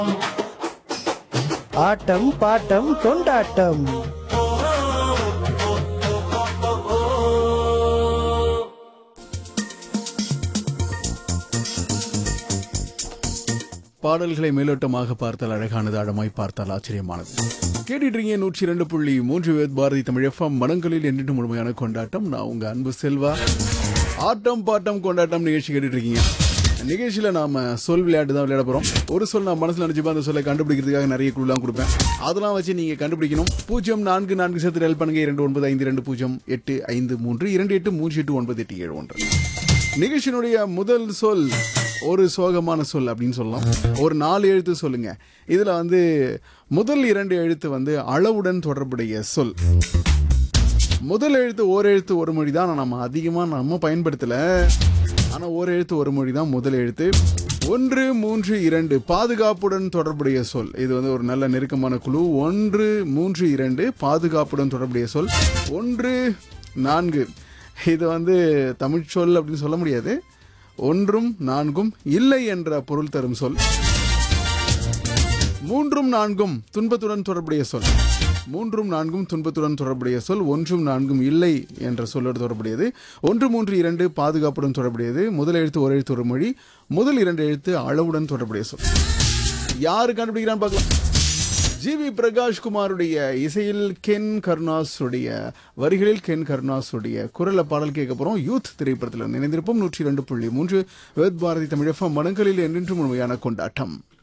ஆட்டம் bottom கொண்டாட்டம் பாடல்களை மேலோட்டமாக பார்த்தால் அழகானது ஆழமாய் பார்த்தால் ஆச்சரியமானது கேட்டுட்டீங்க நூற்றி இரண்டு புள்ளி மூன்று வேத் பாரதி தமிழ் எஃப்எம் மனங்களில் என்றும் முழுமையான கொண்டாட்டம் நான் உங்க அன்பு செல்வா ஆட்டம் பாட்டம் கொண்டாட்டம் நிகழ்ச்சி கேட்டுட்டு இருக்கீங்க நிகழ்ச்சியில நாம சொல் விளையாட்டு தான் விளையாட போறோம் ஒரு சொல் நான் மனசுல நினைச்சு அந்த சொல்லை கண்டுபிடிக்கிறதுக்காக நிறைய குழுலாம் கொடுப்பேன் அதெல்லாம் வச்சு நீங்க கண்டுபிடிக்கணும் பூஜ்ஜியம் நான்கு நான்கு சேர்த்து ஹெல்ப் பண்ணுங்க இரண்டு ஒன்பது ஐந்து இரண்டு பூஜ்ஜியம் எட்டு ஐந்து மூன்று இரண்டு எட்டு மூன்று எட்டு ஒன்பது எட்டு ஏழு ஒன்று நிகழ்ச்சியினுடைய முதல் சொல் ஒரு சோகமான சொல் அப்படின்னு சொல்லலாம் ஒரு நாலு எழுத்து சொல்லுங்க இதுல வந்து முதல் இரண்டு எழுத்து வந்து அளவுடன் தொடர்புடைய சொல் முதல் எழுத்து ஓர் எழுத்து ஒரு மொழி தான் ஆனா நம்ம அதிகமாக நம்ம பயன்படுத்தல ஆனால் ஓர் எழுத்து ஒரு மொழி தான் முதல் எழுத்து ஒன்று மூன்று இரண்டு பாதுகாப்புடன் தொடர்புடைய சொல் இது வந்து ஒரு நல்ல நெருக்கமான குழு ஒன்று மூன்று இரண்டு பாதுகாப்புடன் தொடர்புடைய சொல் ஒன்று நான்கு இது வந்து தமிழ் சொல் அப்படின்னு சொல்ல முடியாது ஒன்றும் நான்கும் இல்லை என்ற பொருள் தரும் சொல் மூன்றும் நான்கும் துன்பத்துடன் தொடர்புடைய சொல் மூன்றும் நான்கும் துன்பத்துடன் தொடர்புடைய சொல் ஒன்றும் நான்கும் இல்லை என்ற சொல்லோடு தொடர்புடையது ஒன்று மூன்று இரண்டு பாதுகாப்புடன் தொடர்புடையது முதல் எழுத்து ஒரு எழுத்து ஒரு மொழி முதல் இரண்டு எழுத்து அளவுடன் தொடர்புடைய சொல் யாரு கண்டுபிடிக்கிறான்னு பார்க்கலாம் ஜிவி பிரகாஷ் குமாருடைய இசையில் கென் கருணாஸுடைய வரிகளில் கென் கருணாஸுடைய குரல பாடல் கேட்க போறோம் யூத் திரைப்படத்தில் நினைந்திருப்போம் நூற்றி இரண்டு புள்ளி மூன்று வேத் பாரதி தமிழ் எஃப்எம் மனங்களில் என்றென்றும் உண்மையான கொண்டாட்டம்